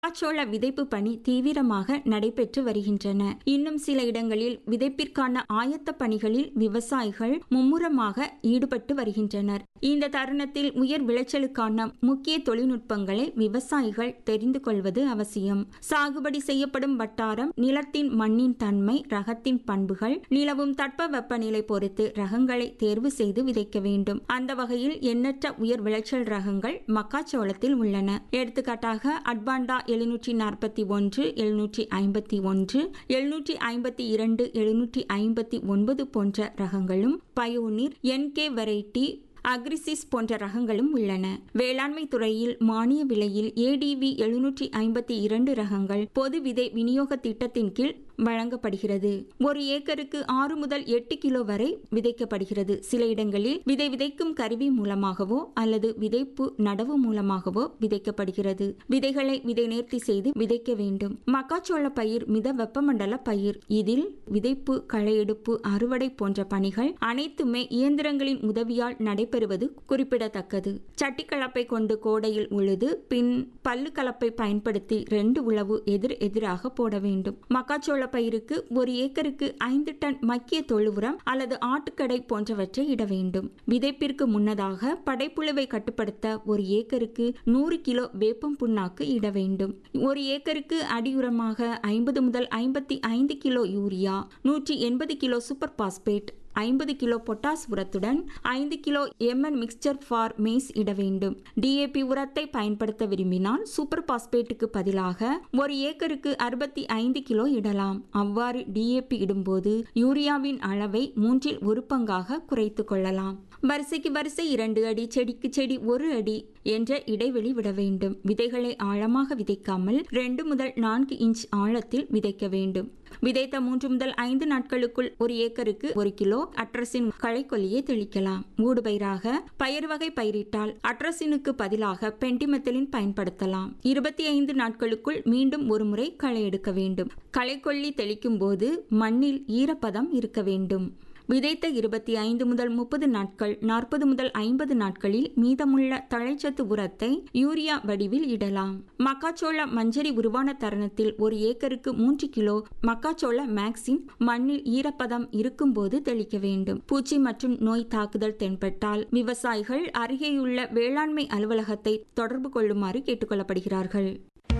மக்காச்சோள விதைப்பு பணி தீவிரமாக நடைபெற்று வருகின்றன இன்னும் சில இடங்களில் விதைப்பிற்கான ஆயத்த பணிகளில் விவசாயிகள் மும்முரமாக ஈடுபட்டு வருகின்றனர் இந்த தருணத்தில் உயர் விளைச்சலுக்கான முக்கிய தொழில்நுட்பங்களை விவசாயிகள் தெரிந்து கொள்வது அவசியம் சாகுபடி செய்யப்படும் வட்டாரம் நிலத்தின் மண்ணின் தன்மை ரகத்தின் பண்புகள் நிலவும் தட்ப வெப்பநிலை பொறுத்து ரகங்களை தேர்வு செய்து விதைக்க வேண்டும் அந்த வகையில் எண்ணற்ற உயர் விளைச்சல் ரகங்கள் மக்காச்சோளத்தில் உள்ளன எடுத்துக்காட்டாக அட்பாண்டா எழுநூற்றி நாற்பத்தி ஒன்று எழுநூற்றி ஐம்பத்தி ஒன்று எழுநூற்றி ஐம்பத்தி இரண்டு எழுநூற்றி ஐம்பத்தி ஒன்பது போன்ற ரகங்களும் பயோனிர் என்கே வெரைட்டி அக்ரிசிஸ் போன்ற ரகங்களும் உள்ளன வேளாண்மை துறையில் மானிய விலையில் ஏடிவி எழுநூற்றி ஐம்பத்தி இரண்டு ரகங்கள் பொது விதை விநியோக திட்டத்தின் கீழ் வழங்கப்படுகிறது ஒரு ஏக்கருக்கு ஆறு முதல் எட்டு கிலோ வரை விதைக்கப்படுகிறது சில இடங்களில் விதை விதைக்கும் கருவி மூலமாகவோ அல்லது விதைப்பு நடவு மூலமாகவோ விதைக்கப்படுகிறது விதைகளை விதை நேர்த்தி செய்து விதைக்க வேண்டும் மக்காச்சோள பயிர் மித வெப்பமண்டல பயிர் இதில் விதைப்பு களையெடுப்பு அறுவடை போன்ற பணிகள் அனைத்துமே இயந்திரங்களின் உதவியால் நடைபெறுவது குறிப்பிடத்தக்கது சட்டி கலப்பை கொண்டு கோடையில் உழுது பின் பல்லு கலப்பை பயன்படுத்தி ரெண்டு உழவு எதிர் எதிராக போட வேண்டும் மக்காச்சோள பயிருக்கு ஒரு ஏக்கருக்கு ஐந்து டன் மக்கிய தொழு உரம் அல்லது ஆட்டுக்கடை போன்றவற்றை இட வேண்டும் விதைப்பிற்கு முன்னதாக படைப்புழுவை கட்டுப்படுத்த ஒரு ஏக்கருக்கு நூறு கிலோ வேப்பம் புண்ணாக்கு இட வேண்டும் ஒரு ஏக்கருக்கு அடியுரமாக ஐம்பது முதல் ஐம்பத்தி ஐந்து கிலோ யூரியா நூற்றி எண்பது கிலோ சூப்பர் பாஸ்பேட் ஐம்பது கிலோ பொட்டாஸ் உரத்துடன் ஐந்து kilo MN mixture for maize இட வேண்டும் டிஏபி உரத்தை பயன்படுத்த விரும்பினால் சூப்பர் பாஸ்பேட்டுக்கு பதிலாக ஒரு ஏக்கருக்கு அறுபத்தி ஐந்து கிலோ இடலாம் அவ்வாறு டிஏபி இடும்போது யூரியாவின் அளவை மூன்றில் ஒரு பங்காக குறைத்து கொள்ளலாம் வரிசைக்கு வரிசை இரண்டு அடி செடிக்கு செடி ஒரு அடி என்ற இடைவெளி விட வேண்டும் விதைகளை ஆழமாக விதைக்காமல் ரெண்டு முதல் நான்கு இன்ச் ஆழத்தில் விதைக்க வேண்டும் விதைத்த மூன்று முதல் ஐந்து நாட்களுக்குள் ஒரு ஏக்கருக்கு ஒரு கிலோ அட்ரஸின் களைக்கொல்லியை தெளிக்கலாம் ஊடுபயிராக பயிர் வகை பயிரிட்டால் அட்ரஸினுக்கு பதிலாக பென்டிமெத்தலின் பயன்படுத்தலாம் இருபத்தி ஐந்து நாட்களுக்குள் மீண்டும் ஒரு முறை களை எடுக்க வேண்டும் களைக்கொல்லி தெளிக்கும் போது மண்ணில் ஈரப்பதம் இருக்க வேண்டும் விதைத்த இருபத்தி ஐந்து முதல் முப்பது நாட்கள் நாற்பது முதல் ஐம்பது நாட்களில் மீதமுள்ள தழைச்சத்து உரத்தை யூரியா வடிவில் இடலாம் மக்காச்சோள மஞ்சரி உருவான தருணத்தில் ஒரு ஏக்கருக்கு மூன்று கிலோ மக்காச்சோள மேக்சின் மண்ணில் ஈரப்பதம் இருக்கும்போது தெளிக்க வேண்டும் பூச்சி மற்றும் நோய் தாக்குதல் தென்பட்டால் விவசாயிகள் அருகேயுள்ள வேளாண்மை அலுவலகத்தை தொடர்பு கொள்ளுமாறு கேட்டுக்கொள்ளப்படுகிறார்கள்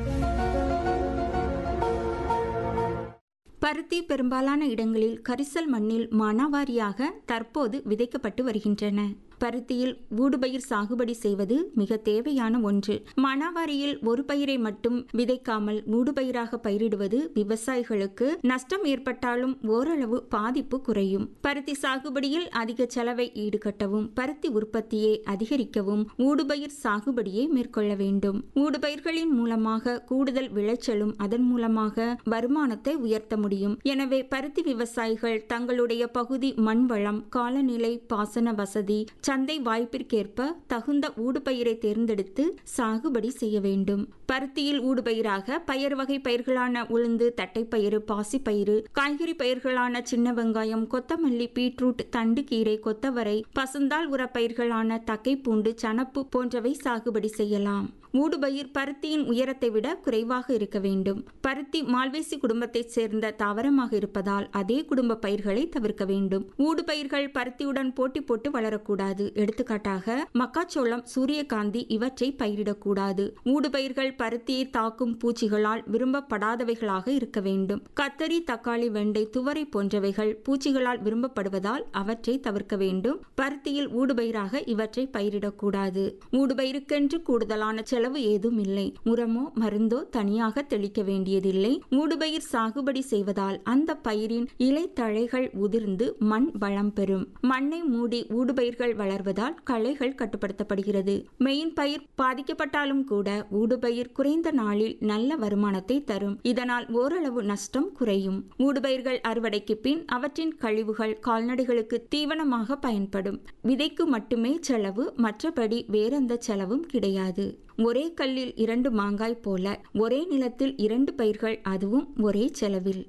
பருத்தி பெரும்பாலான இடங்களில் கரிசல் மண்ணில் மானாவாரியாக தற்போது விதைக்கப்பட்டு வருகின்றன பருத்தியில் ஊடுபயிர் சாகுபடி செய்வது மிக தேவையான ஒன்று மானாவாரியில் ஒரு பயிரை மட்டும் விதைக்காமல் ஊடுபயிராக பயிரிடுவது விவசாயிகளுக்கு நஷ்டம் ஏற்பட்டாலும் ஓரளவு பாதிப்பு குறையும் பருத்தி சாகுபடியில் அதிக செலவை ஈடுகட்டவும் பருத்தி உற்பத்தியை அதிகரிக்கவும் ஊடுபயிர் சாகுபடியை மேற்கொள்ள வேண்டும் ஊடுபயிர்களின் மூலமாக கூடுதல் விளைச்சலும் அதன் மூலமாக வருமானத்தை உயர்த்த முடியும் எனவே பருத்தி விவசாயிகள் தங்களுடைய பகுதி மண்வளம் காலநிலை பாசன வசதி சந்தை வாய்ப்பிற்கேற்ப தகுந்த ஊடுபயிரை தேர்ந்தெடுத்து சாகுபடி செய்ய வேண்டும் பருத்தியில் ஊடுபயிராக பயிர் வகை பயிர்களான உளுந்து தட்டைப்பயிறு பாசிப்பயிறு காய்கறி பயிர்களான சின்ன வெங்காயம் கொத்தமல்லி பீட்ரூட் தண்டுக்கீரை கொத்தவரை பசுந்தாள் உர பயிர்களான தக்கைப்பூண்டு சனப்பு போன்றவை சாகுபடி செய்யலாம் ஊடுபயிர் பருத்தியின் உயரத்தை விட குறைவாக இருக்க வேண்டும் பருத்தி மால்வேசி குடும்பத்தைச் சேர்ந்த தாவரமாக இருப்பதால் அதே குடும்ப பயிர்களை தவிர்க்க வேண்டும் ஊடுபயிர்கள் பருத்தியுடன் போட்டி போட்டு வளரக்கூடாது எடுத்துக்காட்டாக மக்காச்சோளம் சூரியகாந்தி இவற்றை பயிரிடக்கூடாது ஊடுபயிர்கள் பருத்தியை தாக்கும் பூச்சிகளால் விரும்பப்படாதவைகளாக இருக்க வேண்டும் கத்தரி தக்காளி வெண்டை துவரை போன்றவைகள் பூச்சிகளால் விரும்பப்படுவதால் அவற்றை தவிர்க்க வேண்டும் பருத்தியில் ஊடுபயிராக இவற்றை பயிரிடக்கூடாது ஊடுபயிருக்கென்று கூடுதலான செலவு ஏதும் இல்லை உரமோ மருந்தோ தனியாக தெளிக்க வேண்டியதில்லை ஊடுபயிர் சாகுபடி செய்வதால் அந்த பயிரின் இலை தழைகள் உதிர்ந்து மண் வளம் பெறும் மண்ணை மூடி ஊடுபயிர்கள் வளர்வதால் களைகள் கட்டுப்படுத்தப்படுகிறது மெயின் பயிர் பாதிக்கப்பட்டாலும் கூட ஊடுபயிர் குறைந்த நாளில் நல்ல வருமானத்தை தரும் இதனால் ஓரளவு நஷ்டம் குறையும் ஊடுபயிர்கள் அறுவடைக்கு பின் அவற்றின் கழிவுகள் கால்நடைகளுக்கு தீவனமாக பயன்படும் விதைக்கு மட்டுமே செலவு மற்றபடி வேறெந்த செலவும் கிடையாது ஒரே கல்லில் இரண்டு மாங்காய் போல ஒரே நிலத்தில் இரண்டு பயிர்கள் அதுவும் ஒரே செலவில்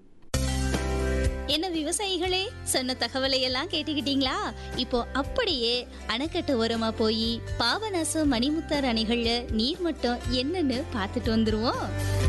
என்ன விவசாயிகளே சொன்ன தகவலை எல்லாம் கேட்டுக்கிட்டீங்களா இப்போ அப்படியே அணைக்கட்டு ஓரமா போய் பாபநாசம் மணிமுத்தார் அணைகள்ல நீர் மட்டம் என்னன்னு பார்த்துட்டு வந்துருவோம்